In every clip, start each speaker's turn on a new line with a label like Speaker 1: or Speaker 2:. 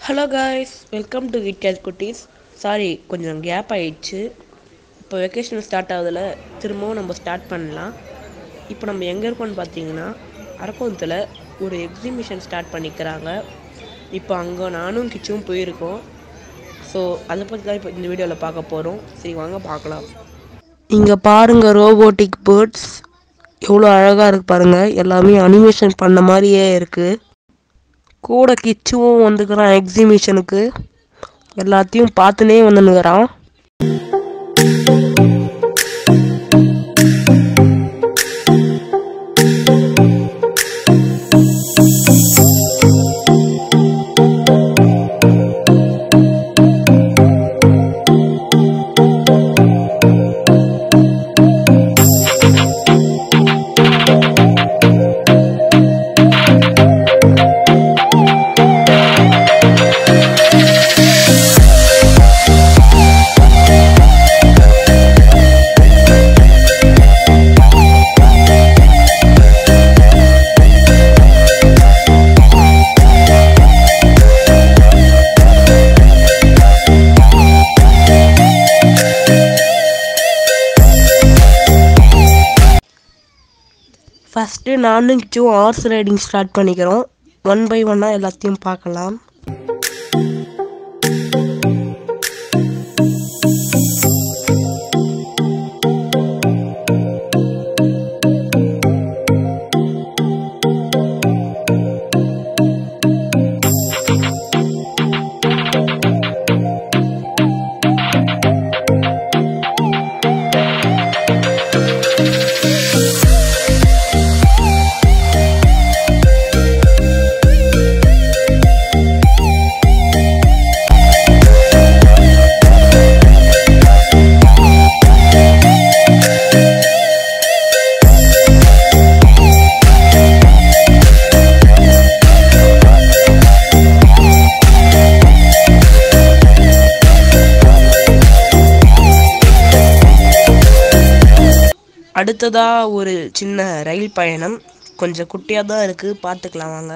Speaker 1: hello guys welcome to kid cat குட்டீஸ் sorry கொஞ்சம் gap ஆயிடுச்சு இப்போ வெக்கேஷன் ஸ்டார்ட் ஆகுதுல திரும்பவும் நம்ம ஸ்டார்ட் பண்ணலாம் இப்போ நம்ம எங்கே இருக்கோம்னு பார்த்தீங்கன்னா அரக்கோணத்தில் ஒரு எக்ஸிபிஷன் ஸ்டார்ட் பண்ணிக்கிறாங்க இப்போ அங்கே நானும் கிச்சும் போயிருக்கோம் ஸோ அதை பற்றி தான் இப்போ இந்த வீடியோவில் பார்க்க போகிறோம் சரி வாங்க பார்க்கலாம் இங்கே பாருங்க ரோபோட்டிக் பேர்ட்ஸ் எவ்வளோ அழகாக இருக்கு பாருங்க எல்லாமே அனிமேஷன் பண்ண மாதிரியே இருக்குது கூட கிச்சுவும் வந்துக்கிறான் எக்ஸிபிஷனுக்கு எல்லாத்தையும் பார்த்துனே வந்துனுக்குறான் ஃபஸ்ட்டு நானும் கிச்சும் ஹார்ஸ் ரைடிங் ஸ்டார்ட் பண்ணிக்கிறோம் ஒன் பை ஒன்னாக எல்லாத்தையும் பார்க்கலாம் அடுத்ததா ஒரு சின்ன ரயில் பயணம் கொஞ்சம் குட்டியாக தான் இருக்குது பார்த்துக்கலாம் வாங்க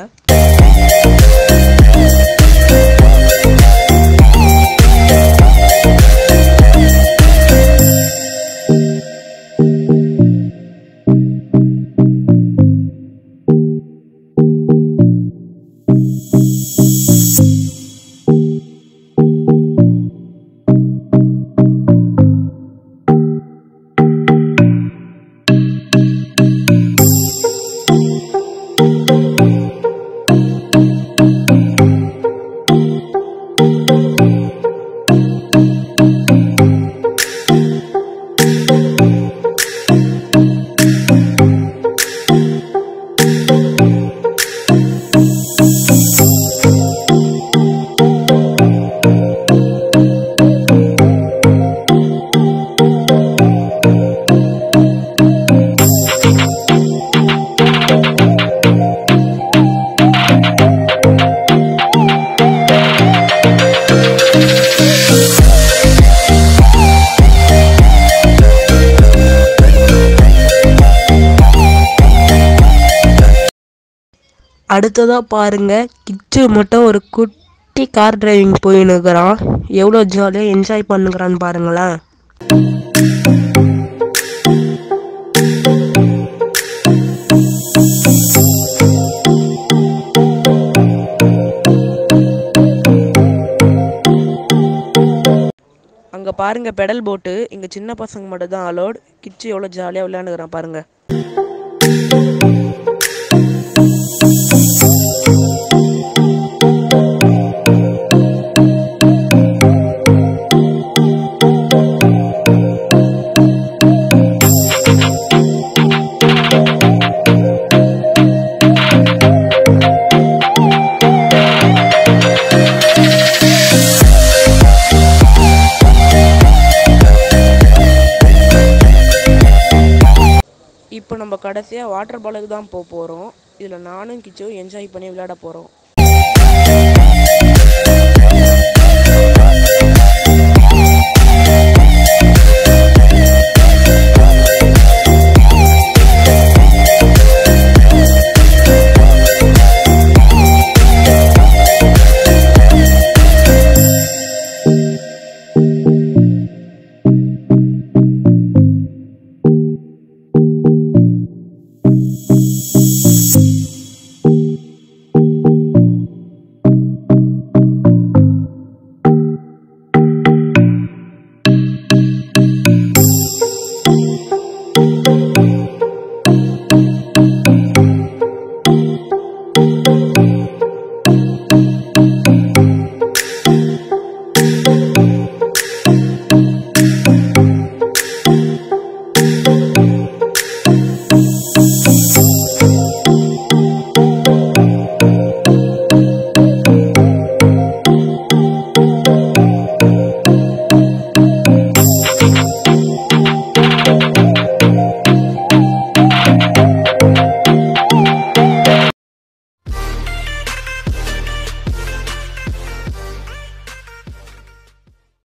Speaker 1: அடுத்ததா பாருங்க கிச்சு மட்டும் ஒரு குட்டி கார் டிரைவிங் போயின்னுக்குறான் எவ்வளோ ஜாலியாக என்ஜாய் பண்ணுகிறான்னு பாருங்களேன் அங்கே பாருங்க பெடல் போட்டு இங்கே சின்ன பசங்க மட்டும் தான் அலோட் கிச்சு எவ்வளோ ஜாலியாக விளையாண்டுக்கிறான் பாருங்க இப்போ நம்ம கடைசியாக வாட்டர் பாலுக்கு தான் போக போகிறோம் இதில் நானும் கிச்சும் என்ஜாய் பண்ணி விளையாட போகிறோம்